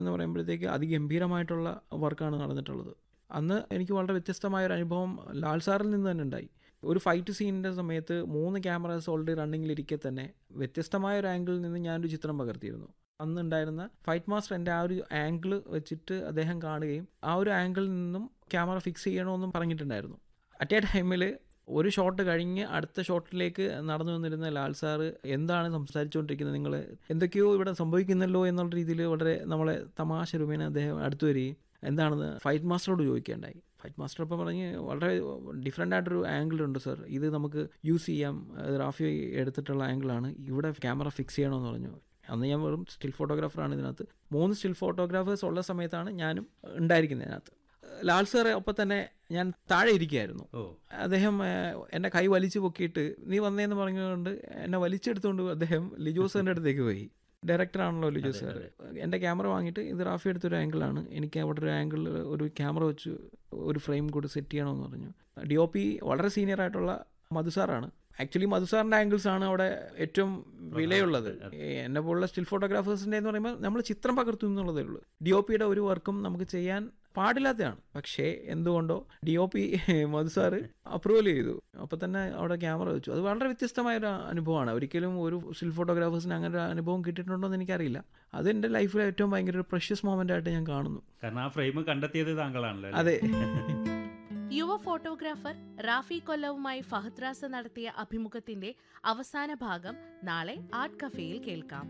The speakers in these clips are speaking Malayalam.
എന്ന് പറയുമ്പോഴത്തേക്ക് അതിഗംഭീരമായിട്ടുള്ള വർക്കാണ് നടന്നിട്ടുള്ളത് അന്ന് എനിക്ക് വളരെ വ്യത്യസ്തമായ ഒരു അനുഭവം ലാൽ സാറിൽ നിന്ന് തന്നെ ഉണ്ടായി ഒരു ഫൈറ്റ് സീനിൻ്റെ സമയത്ത് മൂന്ന് ക്യാമറാസ് ഓൾറെഡി റണ്ണിങ്ങിലിരിക്കെ തന്നെ വ്യത്യസ്തമായ ഒരു ആംഗിളിൽ നിന്ന് ഞാനൊരു ചിത്രം പകർത്തിയിരുന്നു അന്ന് ഉണ്ടായിരുന്ന ഫൈറ്റ് മാസ്റ്റർ എൻ്റെ ആ ഒരു ആംഗിൾ വെച്ചിട്ട് അദ്ദേഹം കാണുകയും ആ ഒരു ആംഗിളിൽ നിന്നും ക്യാമറ ഫിക്സ് ചെയ്യണമെന്നും പറഞ്ഞിട്ടുണ്ടായിരുന്നു അറ്റ് എ ടൈമിൽ ഒരു ഷോട്ട് കഴിഞ്ഞ് അടുത്ത ഷോട്ടിലേക്ക് നടന്നു വന്നിരുന്ന ലാൽ സാറ് എന്താണ് സംസാരിച്ചുകൊണ്ടിരിക്കുന്നത് നിങ്ങൾ എന്തൊക്കെയോ ഇവിടെ സംഭവിക്കുന്നല്ലോ എന്നുള്ള രീതിയിൽ വളരെ നമ്മളെ തമാശ രൂപേണ അദ്ദേഹം അടുത്തു വരികയും എന്താണെന്ന് ഫൈറ്റ് മാസ്റ്ററോട് ചോദിക്കുകയുണ്ടായി ഫൈറ്റ് മാസ്റ്റർ അപ്പം പറഞ്ഞ് വളരെ ഡിഫറെൻ്റ് ആയിട്ടൊരു ആംഗിൾ ഉണ്ട് സർ ഇത് നമുക്ക് യൂസ് ചെയ്യാം അത് റാഫി എടുത്തിട്ടുള്ള ആംഗിളാണ് ഇവിടെ ക്യാമറ ഫിക്സ് ചെയ്യണമെന്ന് പറഞ്ഞു അന്ന് ഞാൻ വെറും സ്റ്റിൽ ഫോട്ടോഗ്രാഫറാണ് ഇതിനകത്ത് മൂന്ന് സ്റ്റിൽ ഫോട്ടോഗ്രാഫേഴ്സ് ഉള്ള സമയത്താണ് ഞാനും ഉണ്ടായിരിക്കുന്നത് ഇതിനകത്ത് ലാൽ സാറ് ഒപ്പം തന്നെ ഞാൻ താഴെ ഇരിക്കുകയായിരുന്നു ഓ അദ്ദേഹം ഏഹ്, എന്നെ കൈ വലിച്ചു പൊക്കിയിട്ട് നീ വന്നേന്ന് പറഞ്ഞുകൊണ്ട് എന്നെ വലിച്ചെടുത്തുകൊണ്ട് അദ്ദേഹം ലിജോ സാറിൻ്റെ അടുത്തേക്ക് പോയി ഡയറക്ടറാണല്ലോ ലിജോ സാർ എൻ്റെ ക്യാമറ വാങ്ങിയിട്ട് ഇത് റാഫി എടുത്തൊരു ആംഗിളാണ് എനിക്ക് അവിടെ ഒരു ആംഗിളിൽ ഒരു ക്യാമറ വെച്ച് ഒരു ഫ്രെയിം കൂടി സെറ്റ് ചെയ്യണമെന്ന് പറഞ്ഞു ഡി ഒ പി വളരെ സീനിയർ ആയിട്ടുള്ള മധുസാറാണ് ആക്ച്വലി മധുസാറിൻ്റെ ആംഗിൾസ് ആണ് അവിടെ ഏറ്റവും വിലയുള്ളത് എന്നെ പോലുള്ള സ്റ്റിൽ ഫോട്ടോഗ്രാഫേഴ്സിൻ്റെ എന്ന് പറയുമ്പോൾ നമ്മൾ ചിത്രം പകർത്തും എന്നുള്ളതേ ഉള്ളൂ ഡി ഒ പിയുടെ ഒരു വർക്കും നമുക്ക് ചെയ്യാൻ പാടില്ലാത്തതാണ് പക്ഷേ എന്തുകൊണ്ടോ ഡി ഒ പി മധുസാറ് അപ്രൂവൽ ചെയ്തു അപ്പോൾ തന്നെ അവിടെ ക്യാമറ വെച്ചു അത് വളരെ വ്യത്യസ്തമായ ഒരു അനുഭവമാണ് ഒരിക്കലും ഒരു സ്റ്റിൽ ഫോട്ടോഗ്രാഫേഴ്സിന് അങ്ങനെ ഒരു അനുഭവം കിട്ടിയിട്ടുണ്ടോ എന്ന് എനിക്കറിയില്ല അത് എൻ്റെ ലൈഫിലെ ഏറ്റവും ഭയങ്കര ഒരു പ്രഷ്യസ് മൊമെൻ്റ് ആയിട്ട് ഞാൻ കാണുന്നു കാരണം ആ ഫ്രെയിം കണ്ടെത്തിയത് താങ്കളാണല്ലോ അല്ലേ? അതെ യുവ ഫോട്ടോഗ്രാഫർ റാഫി കൊല്ലവുമായി ഫഹദ് റാസ നടത്തിയ അഭിമുഖത്തിന്റെ അവസാന ഭാഗം നാളെ ആർട്ട് കഫേയിൽ കേൾക്കാം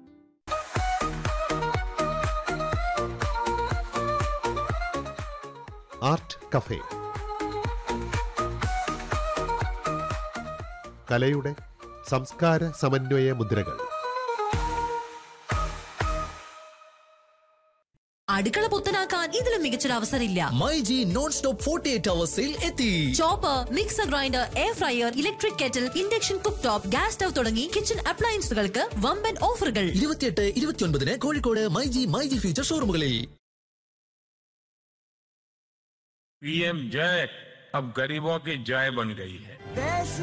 ആർട്ട് കഫേ കലയുടെ സംസ്കാര സമന്വയ മുദ്രകൾ അടുക്കള പുത്തനാക്കാൻ ഇതിലും മികച്ചൊരു അവസരമില്ല my G non stop forty eight അവേഴ്സിൽ എത്തി chopper mixer grinder air fryer electric kettle induction cook top gas stove തുടങ്ങി കിച്ചൺ അപ്ലയൻസുകൾക്ക് വമ്പൻ ഓഫറുകൾ ഇരുപത്തിയെട്ട് ഇരുപത്തിയൊൻപതിന് Kozhikode my G my G future ഷോറൂമുകളിൽ पीएम जय अब गरीबों की जय बन गई है